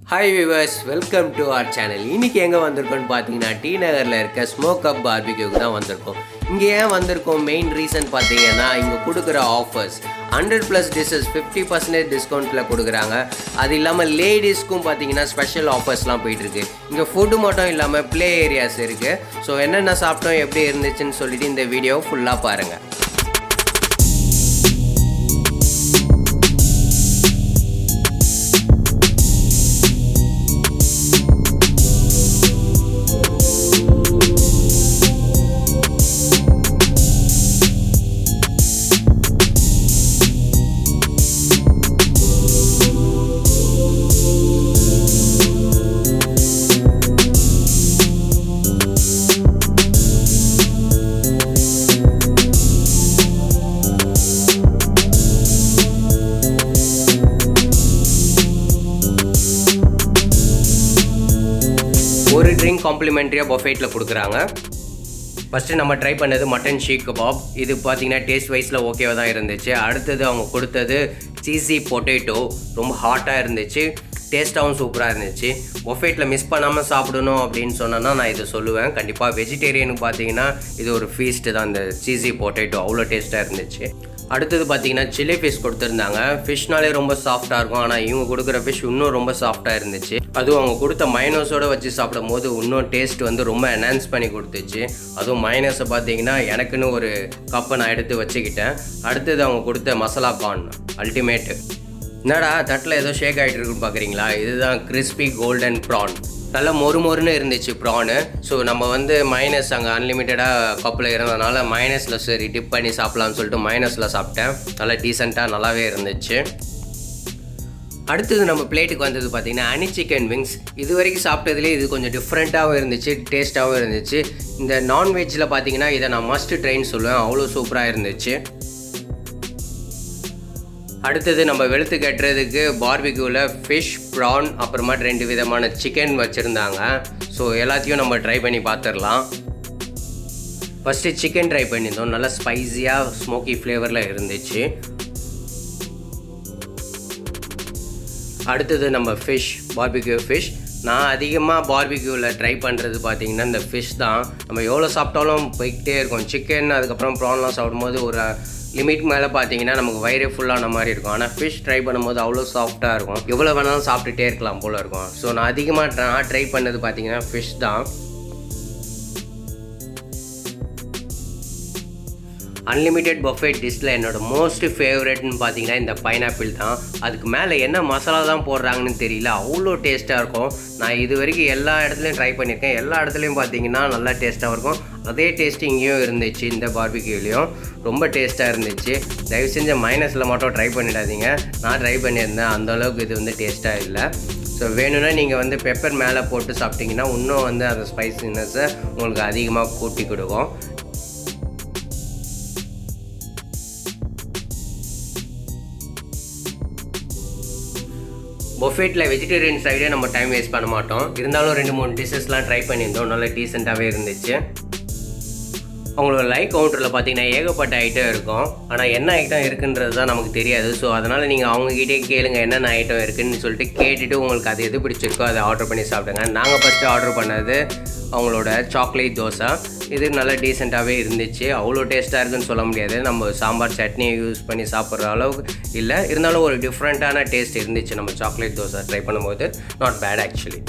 Hi viewers welcome to our channel இன்னைக்கு எங்கே வந்திருக்கோம்னு பார்த்தீங்கன்னா டி நகரில் இருக்க ஸ்மோக் அப் பார்பிக்யூக்கு தான் வந்திருக்கோம் இங்கே ஏன் வந்திருக்கோம் மெயின் ரீசன் பார்த்தீங்கன்னா இங்கே கொடுக்குற offers hundred plus dishes fifty percentage டிஸ்கவுண்ட்டில் கொடுக்குறாங்க அது இல்லாமல் லேடிஸ்க்கும் பார்த்தீங்கன்னா ஸ்பெஷல் ஆஃபர்ஸ்லாம் போயிட்டுருக்கு இங்கே ஃபுட்டு மட்டும் இல்லாமல் ப்ளே ஏரியாஸ் இருக்குது ஸோ என்னென்ன சாப்பிட்டோம் எப்படி இருந்துச்சுன்னு சொல்லிட்டு இந்த வீடியோ ஃபுல்லாக பாருங்கள் ஒரு ட்ரிங்க் காம்ப்ளிமெண்ட்ரியாக பஃபேட்டில் கொடுக்குறாங்க ஃபஸ்ட்டு நம்ம ட்ரை பண்ணது மட்டன் ஷீக் கபாப் இது பார்த்தீங்கன்னா டேஸ்ட் வைஸில் ஓகேவாக தான் இருந்துச்சு அடுத்தது அவங்க கொடுத்தது சீசி பொட்டேட்டோ ரொம்ப ஹாட்டாக இருந்துச்சு டேஸ்ட்டாகவும் சூப்பராக இருந்துச்சு பொஃபேட்டில் மிஸ் பண்ணாமல் சாப்பிடணும் அப்படின்னு சொன்னேன்னா நான் இதை சொல்லுவேன் கண்டிப்பாக வெஜிடேரியனுக்கு பார்த்தீங்கன்னா இது ஒரு ஃபீஸ்ட்டு தான் இந்த சீசி பொட்டேட்டோ அவ்வளோ டேஸ்ட்டாக இருந்துச்சு அடுத்தது பார்த்தீங்கன்னா சில்லி ஃபிஷ் கொடுத்துருந்தாங்க ஃபிஷ்னாலே ரொம்ப சாஃப்டாக இருக்கும் ஆனால் இவங்க கொடுக்குற ஃபிஷ் இன்னும் ரொம்ப சாஃப்டாக இருந்துச்சு அதுவும் அவங்க கொடுத்த மைனஸோட வச்சு சாப்பிடும் போது இன்னும் டேஸ்ட் வந்து ரொம்ப என்ஹான்ஸ் பண்ணி கொடுத்துச்சு அதுவும் மைனஸை பார்த்தீங்கன்னா எனக்குன்னு ஒரு கப்பை நான் எடுத்து வச்சுக்கிட்டேன் அடுத்தது அவங்க கொடுத்த மசாலா கார்ன் அல்டிமேட்டு என்னடா தட்டில் ஏதோ ஷேக் ஆகிட்டு இருக்குன்னு பார்க்குறீங்களா இதுதான் கிறிஸ்பி கோல்டன் ப்ரான் நல்லா மொறு மொறுன்னு இருந்துச்சு ப்ரானு ஸோ நம்ம வந்து மைனஸ் அங்கே அன்லிமிட்டடாக கப்பில் இருந்ததுனால மைனஸில் சரி டிப் பண்ணி சாப்பிட்லான்னு சொல்லிட்டு மைனஸில் சாப்பிட்டேன் நல்லா டீசெண்டாக நல்லாவே இருந்துச்சு அடுத்தது நம்ம பிளேட்டுக்கு வந்தது பார்த்தீங்கன்னா அனி சிக்கன் விங்ஸ் இது வரைக்கும் சாப்பிட்டதுலேயே இது கொஞ்சம் டிஃப்ரெண்ட்டாகவும் இருந்துச்சு டேஸ்ட்டாகவும் இருந்துச்சு இந்த நான்வெஜ்ஜில் பார்த்தீங்கன்னா இதை நான் மஸ்ட் ட்ரைன்னு சொல்லுவேன் அவ்வளோ சூப்பராக இருந்துச்சு அடுத்தது நம்ம வெளுத்து கட்டுறதுக்கு பார்பிக்யூவில் ஃபிஷ் ப்ரான் அப்புறமா ரெண்டு விதமான சிக்கன் வச்சுருந்தாங்க ஸோ எல்லாத்தையும் நம்ம ட்ரை பண்ணி பார்த்துடலாம் ஃபஸ்ட்டு சிக்கன் ட்ரை பண்ணியிருந்தோம் நல்லா ஸ்பைஸியாக ஸ்மோக்கி ஃப்ளேவரில் இருந்துச்சு அடுத்தது நம்ம ஃபிஷ் பார்பிக்யூ ஃபிஷ் நான் அதிகமாக பார்பிக்யூவில் ட்ரை பண்ணுறது பார்த்தீங்கன்னா இந்த ஃபிஷ் தான் நம்ம எவ்வளோ சாப்பிட்டாலும் போய்கிட்டே இருக்கும் சிக்கன் அதுக்கப்புறம் ப்ரான்லாம் சாப்பிடும்போது ஒரு லிமிட் மேலே பார்த்தீங்கன்னா நமக்கு வயிறே ஃபுல்லான மாதிரி இருக்கும் ஆனால் ஃபிஷ் ட்ரை பண்ணும்போது அவ்வளோ சாஃப்டாக இருக்கும் எவ்வளோ வேணாலும் சாப்பிட்டுட்டே இருக்கலாம் போல் இருக்கும் ஸோ நான் அதிகமாக நான் ட்ரை பண்ணது பார்த்தீங்கன்னா ஃபிஷ் தான் அன்லிமிட்டெட் பஃபேட் டிஷ்ஷில் என்னோட மோஸ்ட் ஃபேவரட்னு பார்த்தீங்கன்னா இந்த பைனாப்பிள் தான் அதுக்கு மேலே என்ன மசாலா தான் போடுறாங்கன்னு தெரியல அவ்வளோ டேஸ்ட்டாக இருக்கும் நான் இது வரைக்கும் எல்லா இடத்துலையும் ட்ரை பண்ணியிருக்கேன் எல்லா இடத்துலையும் பார்த்தீங்கன்னா நல்லா டேஸ்ட்டாக இருக்கும் அதே டேஸ்ட் இங்கேயும் இருந்துச்சு இந்த பார்பிக்யூலையும் ரொம்ப டேஸ்ட்டாக இருந்துச்சு தயவு செஞ்ச மைனஸில் மட்டும் ட்ரை பண்ணிடாதீங்க நான் ட்ரை பண்ணியிருந்தேன் அந்தளவுக்கு இது வந்து டேஸ்ட்டாக இல்லை ஸோ வேணும்னா நீங்கள் வந்து பெப்பர் மேலே போட்டு சாப்பிட்டீங்கன்னா இன்னும் வந்து அந்த ஸ்பைசினஸை உங்களுக்கு அதிகமாக கூட்டி கொடுக்கும் பொஃபேட்டில் வெஜிடேரியன் சைடே நம்ம டைம் வேஸ்ட் பண்ண மாட்டோம் இருந்தாலும் ரெண்டு மூணு டிஷ்ஷஸ்லாம் ட்ரை பண்ணியிருந்தோம் நல்லா டீசெண்டாகவே இருந்துச்சு அவங்களோட லைக் கவுண்டரில் பார்த்தீங்கன்னா ஏகப்பட்ட ஐட்டம் இருக்கும் ஆனால் என்ன ஐட்டம் இருக்குன்றது தான் நமக்கு தெரியாது ஸோ அதனால் நீங்கள் அவங்ககிட்டே கேளுங்க என்னென்ன ஐட்டம் இருக்குதுன்னு சொல்லிட்டு கேட்டுட்டு உங்களுக்கு அது எது பிடிச்சிருக்கோ அதை ஆர்டர் பண்ணி சாப்பிடுங்க நாங்கள் ஃபஸ்ட்டு ஆர்டர் பண்ணது அவங்களோட சாக்லேட் தோசை இது நல்லா டீசெண்டாகவே இருந்துச்சு அவ்வளோ டேஸ்ட்டாக இருக்குன்னு சொல்ல முடியாது நம்ம சாம்பார் சட்னியை யூஸ் பண்ணி சாப்பிட்ற அளவுக்கு இல்லை இருந்தாலும் ஒரு டிஃப்ரெண்ட்டான டேஸ்ட் இருந்துச்சு நம்ம சாக்லேட் தோசை ட்ரை பண்ணும்போது நாட் பேட் ஆக்சுவலி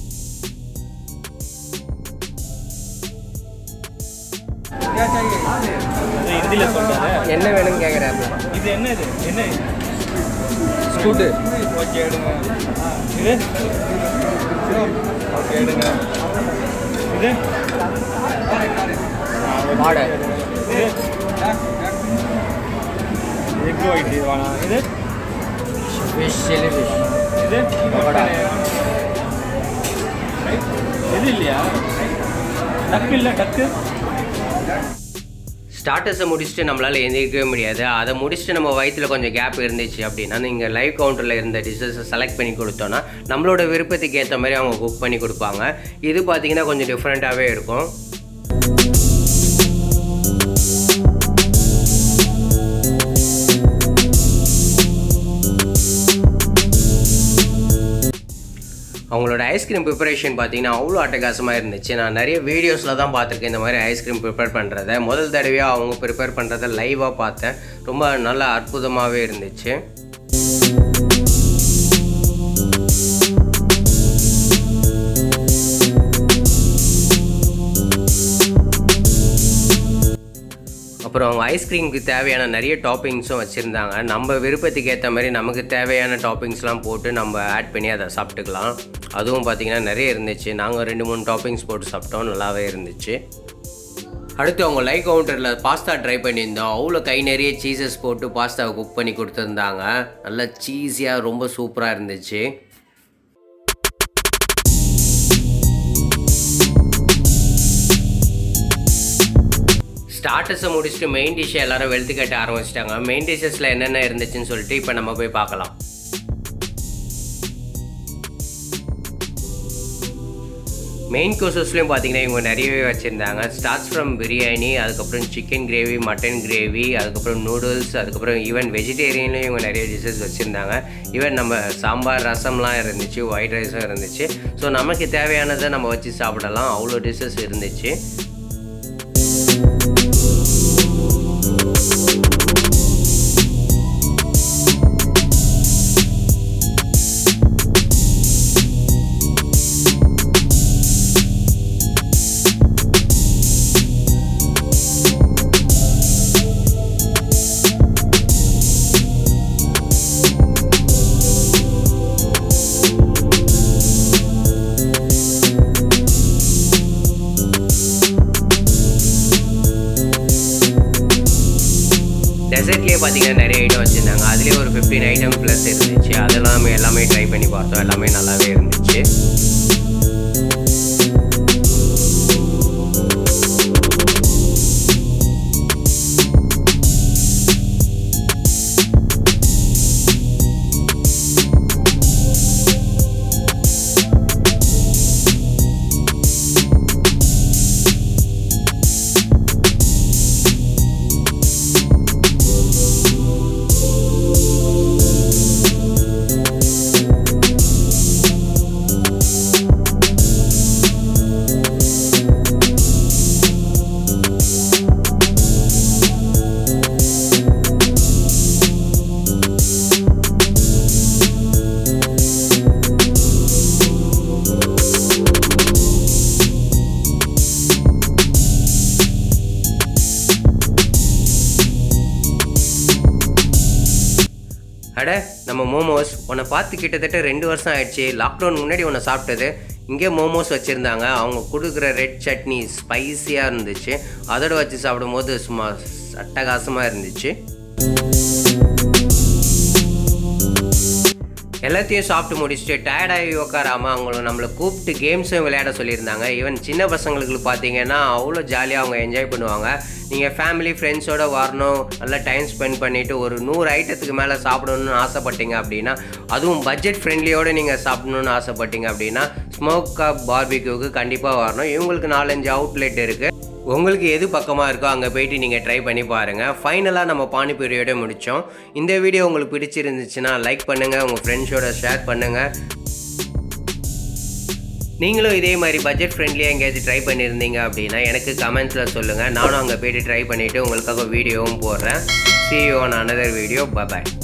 ஹிந்தியில் சொல்கிறாரு என்ன வேணும்னு கேட்குறாரு இது என்ன இது என்ன இது ஸ்கூட்டு ஓகே எடுங்க இது ஓகே எடுங்க இது வாடை இது எக் ஒயிட் இது வேணாம் இது ஃபிஷ் சில்லி ஃபிஷ் இது வடை. இது இல்லையா டக்கு இல்லை டக்கு ஸ்டார்டர்ஸை முடிச்சுட்டு நம்மளால் எந்திரிக்கவே முடியாது அதை முடிச்சுட்டு நம்ம வயிற்றில் கொஞ்சம் கேப் இருந்துச்சு அப்படின்னா நீங்கள் லைவ் கவுண்டரில் இருந்த டிஷ்ஷஸை செலக்ட் பண்ணி கொடுத்தோன்னா நம்மளோட விருப்பத்துக்கு ஏற்ற மாதிரி அவங்க குக் பண்ணி கொடுப்பாங்க இது பார்த்தீங்கன்னா கொஞ்சம் டிஃப்ரெண்ட்டாகவே இருக்கும் அவங்களோட ஐஸ்கிரீம் ப்ரிப்பரேஷன் பார்த்தீங்கன்னா அவ்வளோ அட்டகாசமாக இருந்துச்சு நான் நிறைய வீடியோஸில் தான் பார்த்துருக்கேன் இந்த மாதிரி ஐஸ்கிரீம் ப்ரிப்பேர் பண்ணுறத முதல் தடவையாக அவங்க ப்ரிப்பேர் பண்ணுறத லைவாக பார்த்தேன் ரொம்ப நல்லா அற்புதமாகவே இருந்துச்சு அப்புறம் அவங்க ஐஸ்கிரீமுக்கு தேவையான நிறைய டாப்பிங்ஸும் வச்சுருந்தாங்க நம்ம விருப்பத்துக்கு ஏற்ற மாதிரி நமக்கு தேவையான டாப்பிங்ஸ்லாம் போட்டு நம்ம ஆட் பண்ணி அதை சாப்பிட்டுக்கலாம் அதுவும் பார்த்திங்கன்னா நிறைய இருந்துச்சு நாங்கள் ரெண்டு மூணு டாப்பிங்ஸ் போட்டு சாப்பிட்டோம் நல்லாவே இருந்துச்சு அடுத்து அவங்க லைக் கவுண்டரில் பாஸ்தா ட்ரை பண்ணியிருந்தோம் அவ்வளோ கை நிறைய சீசஸ் போட்டு பாஸ்தாவை குக் பண்ணி கொடுத்துருந்தாங்க நல்லா சீஸியாக ரொம்ப சூப்பராக இருந்துச்சு ஸ்டார்டர்ஸை முடிச்சுட்டு மெயின் டிஷ்ஷை எல்லாரும் வெளுத்து கட்ட ஆரம்பிச்சிட்டாங்க மெயின் டிஷ்ஷஸில் என்னென்ன இருந்துச்சுன்னு சொல்லிட்டு இப்போ நம்ம போய் பார்க்கலாம் மெயின் கோர்சஸ்லையும் பார்த்தீங்கன்னா இவங்க நிறையவே வச்சுருந்தாங்க ஸ்டார்ட்ஸ் ஃப்ரம் பிரியாணி அதுக்கப்புறம் சிக்கன் கிரேவி மட்டன் கிரேவி அதுக்கப்புறம் நூடுல்ஸ் அதுக்கப்புறம் ஈவன் வெஜிடேரியன்லேயும் இவங்க நிறைய டிஷ்ஷஸ் வச்சுருந்தாங்க ஈவன் நம்ம சாம்பார் ரசம்லாம் இருந்துச்சு ஒயிட் ரைஸும் இருந்துச்சு ஸோ நமக்கு தேவையானதை நம்ம வச்சு சாப்பிடலாம் அவ்வளோ டிஷ்ஷஸ் இருந்துச்சு டெசர்ட்லேயே பார்த்தீங்கன்னா நிறைய ஐட்டம் வச்சுருந்தாங்க அதுலேயே ஒரு ஃபிஃப்டீன் ஐட்டம் ப்ளஸ் இருந்துச்சு அதெல்லாம் எல்லாமே ட்ரை பண்ணி பார்த்தோம் எல்லாமே நல்லாவே இருந்துச்சு அட நம்ம மோமோஸ் உன்னை பார்த்து கிட்டத்தட்ட ரெண்டு வருஷம் ஆயிடுச்சு லாக்டவுன் முன்னாடி உன்னை சாப்பிட்டது இங்கே மோமோஸ் வச்சுருந்தாங்க அவங்க கொடுக்குற ரெட் சட்னி ஸ்பைஸியாக இருந்துச்சு அதோட வச்சு சாப்பிடும்போது சும்மா அட்டகாசமாக இருந்துச்சு எல்லாத்தையும் சாப்பிட்டு முடிச்சுட்டு டயர்டாகி உட்காராமல் அவங்கள நம்மளை கூப்பிட்டு கேம்ஸும் விளையாட சொல்லியிருந்தாங்க ஈவன் சின்ன பசங்களுக்கு பார்த்தீங்கன்னா அவ்வளோ ஜாலியாக அவங்க என்ஜாய் பண்ணுவாங்க நீங்கள் ஃபேமிலி ஃப்ரெண்ட்ஸோடு வரணும் நல்லா டைம் ஸ்பெண்ட் பண்ணிவிட்டு ஒரு நூறு ஐட்டத்துக்கு மேலே சாப்பிடணும்னு ஆசைப்பட்டீங்க அப்படின்னா அதுவும் பட்ஜெட் ஃப்ரெண்ட்லியோடு நீங்கள் சாப்பிடணும்னு ஆசைப்பட்டீங்க அப்படின்னா ஸ்மோக் கப் பார்பிக்யூக்கு கண்டிப்பாக வரணும் இவங்களுக்கு நாலஞ்சு அவுட்லெட் இருக்குது உங்களுக்கு எது பக்கமாக இருக்கோ அங்கே போயிட்டு நீங்கள் ட்ரை பண்ணி பாருங்கள் ஃபைனலாக நம்ம பானிபூரியோட முடித்தோம் இந்த வீடியோ உங்களுக்கு பிடிச்சிருந்துச்சுன்னா லைக் பண்ணுங்கள் உங்கள் ஃப்ரெண்ட்ஸோட ஷேர் பண்ணுங்கள் நீங்களும் இதே மாதிரி பட்ஜெட் ஃப்ரெண்ட்லியாக எங்கேயாச்சும் ட்ரை பண்ணியிருந்தீங்க அப்படின்னா எனக்கு கமெண்ட்ஸில் சொல்லுங்கள் நானும் அங்கே போயிட்டு ட்ரை பண்ணிவிட்டு உங்களுக்காக வீடியோவும் போடுறேன் see you on another video bye bye